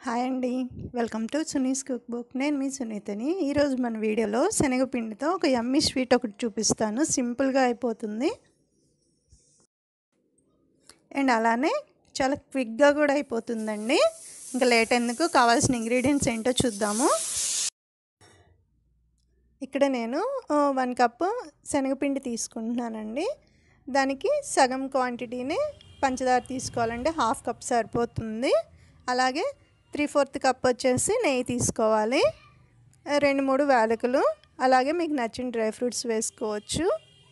hi అండి welcome to Suni's cook book నేను మీ సునీతని ఈరోజు మన వీడియోలో శనగపిండితో ఒక యమ్మీ స్వీట్ ఒకటి చూపిస్తాను సింపుల్గా అయిపోతుంది అండ్ అలానే చాలా క్విక్గా కూడా అయిపోతుందండి ఇంకా లేట్ ఎందుకు కావాల్సిన ఇంగ్రీడియంట్స్ ఏంటో చూద్దాము ఇక్కడ నేను వన్ కప్ శనగపిండి తీసుకుంటున్నానండి దానికి సగం క్వాంటిటీని పంచదార తీసుకోవాలండి హాఫ్ కప్ సరిపోతుంది అలాగే త్రీ ఫోర్త్ కప్ వచ్చేసి నెయ్యి తీసుకోవాలి రెండు మూడు వేలకులు అలాగే మీకు నచ్చిన డ్రై ఫ్రూట్స్ వేసుకోవచ్చు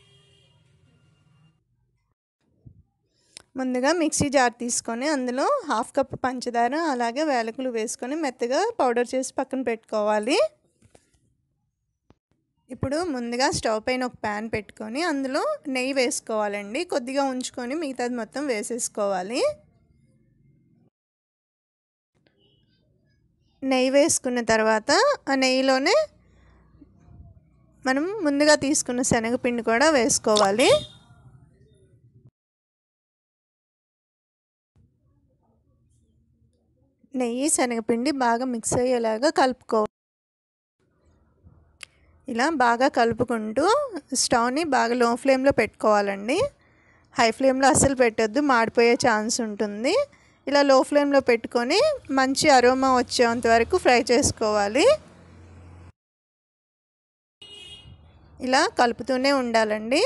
ముందుగా మిక్సీ జార్ తీసుకొని అందులో హాఫ్ కప్ పంచదార అలాగే వేలకులు వేసుకొని మెత్తగా పౌడర్ చేసి పక్కన పెట్టుకోవాలి ఇప్పుడు ముందుగా స్టవ్ పైన ఒక ప్యాన్ పెట్టుకొని అందులో నెయ్యి వేసుకోవాలండి కొద్దిగా ఉంచుకొని మిగతాది మొత్తం వేసేసుకోవాలి నెయ్యి వేసుకున్న తర్వాత ఆ నెయ్యిలోనే మనం ముందుగా తీసుకున్న శనగపిండి కూడా వేసుకోవాలి నెయ్యి శనగపిండి బాగా మిక్స్ అయ్యేలాగా కలుపుకోవాలి ఇలా బాగా కలుపుకుంటూ స్టవ్ని బాగా లో ఫ్లేమ్లో పెట్టుకోవాలండి హై ఫ్లేమ్లో అస్సలు పెట్టొద్దు మాడిపోయే ఛాన్స్ ఉంటుంది ఇలా లో ఫ్లేమ్లో పెట్టుకొని మంచి అరోమా వచ్చేంత వరకు ఫ్రై చేసుకోవాలి ఇలా కలుపుతూనే ఉండాలండి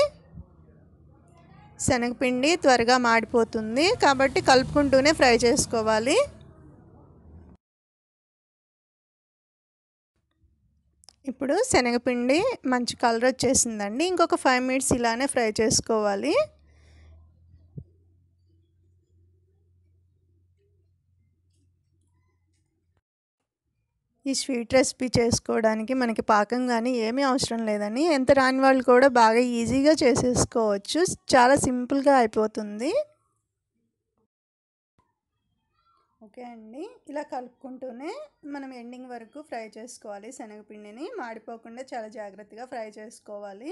శనగపిండి త్వరగా మాడిపోతుంది కాబట్టి కలుపుకుంటూనే ఫ్రై చేసుకోవాలి ఇప్పుడు శనగపిండి మంచి కలర్ వచ్చేసిందండి ఇంకొక ఫైవ్ మినిట్స్ ఇలానే ఫ్రై చేసుకోవాలి ఈ స్వీట్ రెసిపీ చేసుకోవడానికి మనకి పాకం కానీ ఏమీ అవసరం లేదని ఎంత రాని వాళ్ళు కూడా బాగా ఈజీగా చేసేసుకోవచ్చు చాలా సింపుల్గా అయిపోతుంది ఓకే అండి ఇలా కలుపుకుంటూనే మనం ఎండింగ్ వరకు ఫ్రై చేసుకోవాలి శనగపిండిని మాడిపోకుండా చాలా జాగ్రత్తగా ఫ్రై చేసుకోవాలి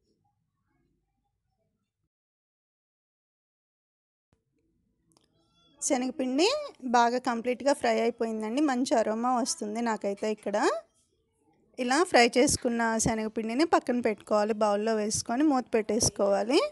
శనగపిండి బాగా కంప్లీట్గా ఫ్రై అయిపోయిందండి మంచి అరోమా వస్తుంది నాకైతే ఇక్కడ ఇలా ఫ్రై చేసుకున్న శనగపిండిని పక్కన పెట్టుకోవాలి బౌల్లో వేసుకొని మూత పెట్టేసుకోవాలి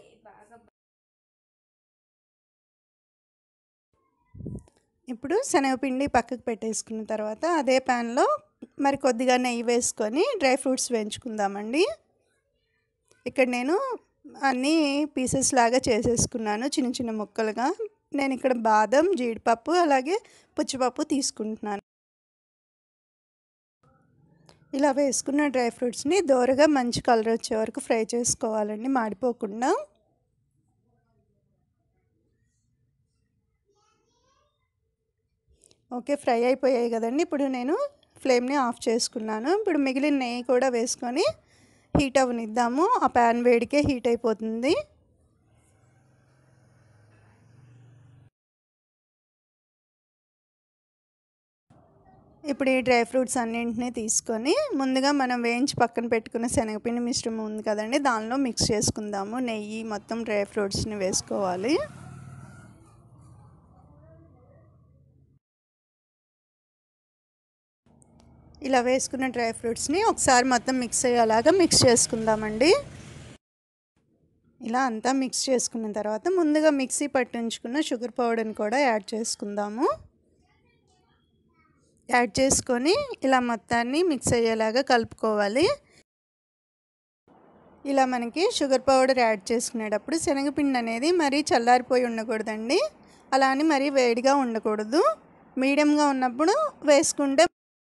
ఇప్పుడు శనగపిండి పక్కకు పెట్టేసుకున్న తర్వాత అదే ప్యాన్లో మరి కొద్దిగా నెయ్యి వేసుకొని డ్రై ఫ్రూట్స్ వేయించుకుందామండి ఇక్కడ నేను అన్నీ పీసెస్ లాగా చేసేసుకున్నాను చిన్న చిన్న ముక్కలుగా నేను ఇక్కడ బాదం జీడిపప్పు అలాగే పుచ్చిపప్పు తీసుకుంటున్నాను ఇలా వేసుకున్న డ్రై ఫ్రూట్స్ని దోరగా మంచి కలర్ వచ్చే వరకు ఫ్రై చేసుకోవాలండి మాడిపోకుండా ఓకే ఫ్రై అయిపోయాయి కదండి ఇప్పుడు నేను ఫ్లేమ్ని ఆఫ్ చేసుకున్నాను ఇప్పుడు మిగిలిన నెయ్యి కూడా వేసుకొని హీట్ అవనిద్దాము ఆ ప్యాన్ వేడికే హీట్ అయిపోతుంది ఇప్పుడు ఈ డ్రై ఫ్రూట్స్ అన్నింటినీ తీసుకొని ముందుగా మనం వేయించి పక్కన పెట్టుకున్న శనగపిండి మిశ్రమం ఉంది కదండి దానిలో మిక్స్ చేసుకుందాము నెయ్యి మొత్తం డ్రై ఫ్రూట్స్ని వేసుకోవాలి ఇలా వేసుకున్న డ్రై ఫ్రూట్స్ని ఒకసారి మొత్తం మిక్స్ అయ్యేలాగా మిక్స్ చేసుకుందామండి ఇలా అంతా మిక్స్ చేసుకున్న తర్వాత ముందుగా మిక్సీ పట్టించుకున్న షుగర్ పౌడర్ని కూడా యాడ్ చేసుకుందాము యాడ్ చేసుకొని ఇలా మొత్తాన్ని మిక్స్ అయ్యేలాగా కలుపుకోవాలి ఇలా మనకి షుగర్ పౌడర్ యాడ్ చేసుకునేటప్పుడు శనగపిండి అనేది మరీ చల్లారిపోయి ఉండకూడదండి అలా అని మరీ వేడిగా ఉండకూడదు మీడియంగా ఉన్నప్పుడు వేసుకుంటే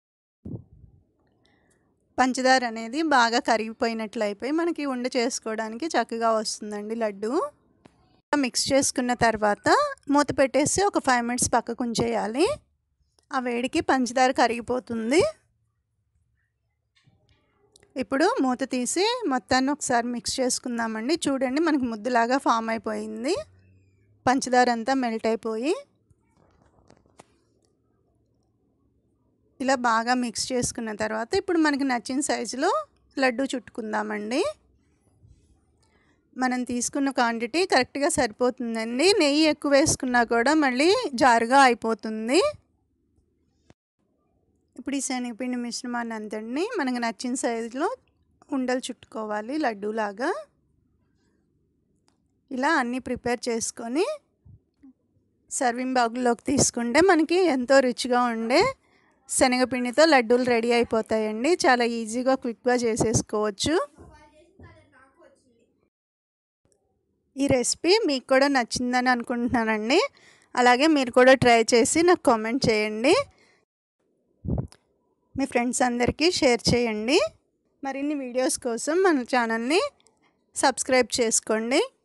పంచదార అనేది బాగా కరిగిపోయినట్లు అయిపోయి మనకి ఉండ చేసుకోవడానికి చక్కగా వస్తుందండి లడ్డు మిక్స్ చేసుకున్న తర్వాత మూత పెట్టేసి ఒక ఫైవ్ మినిట్స్ పక్కకు ఉంచేయాలి ఆ వేడికి పంచదార కరిగిపోతుంది ఇప్పుడు మూత తీసి మొత్తాన్ని ఒకసారి మిక్స్ చేసుకుందామండి చూడండి మనకి ముద్దులాగా ఫామ్ అయిపోయింది పంచదార అంతా మెల్ట్ అయిపోయి ఇలా బాగా మిక్స్ చేసుకున్న తర్వాత ఇప్పుడు మనకి నచ్చిన సైజులో లడ్డు చుట్టుకుందామండి మనం తీసుకున్న క్వాంటిటీ కరెక్ట్గా సరిపోతుందండి నెయ్యి ఎక్కువ వేసుకున్నా కూడా మళ్ళీ జారుగా అయిపోతుంది ఇప్పుడు ఈ శనగపిండి మిశ్రమాన్ని అంతటిని మనకు నచ్చిన సైజులో ఉండలు చుట్టుకోవాలి లడ్డూలాగా ఇలా అన్నీ ప్రిపేర్ చేసుకొని సర్వింగ్ బాగుల్లోకి తీసుకుంటే మనకి ఎంతో రుచిగా ఉండే శనగపిండితో లడ్డూలు రెడీ అయిపోతాయండి చాలా ఈజీగా క్విక్గా చేసేసుకోవచ్చు ఈ రెసిపీ మీకు కూడా నచ్చిందని అనుకుంటున్నానండి అలాగే మీరు కూడా ట్రై చేసి నాకు కామెంట్ చేయండి మీ ఫ్రెండ్స్ అందరికీ షేర్ చేయండి మరిన్ని వీడియోస్ కోసం మన ఛానల్ని సబ్స్క్రైబ్ చేసుకోండి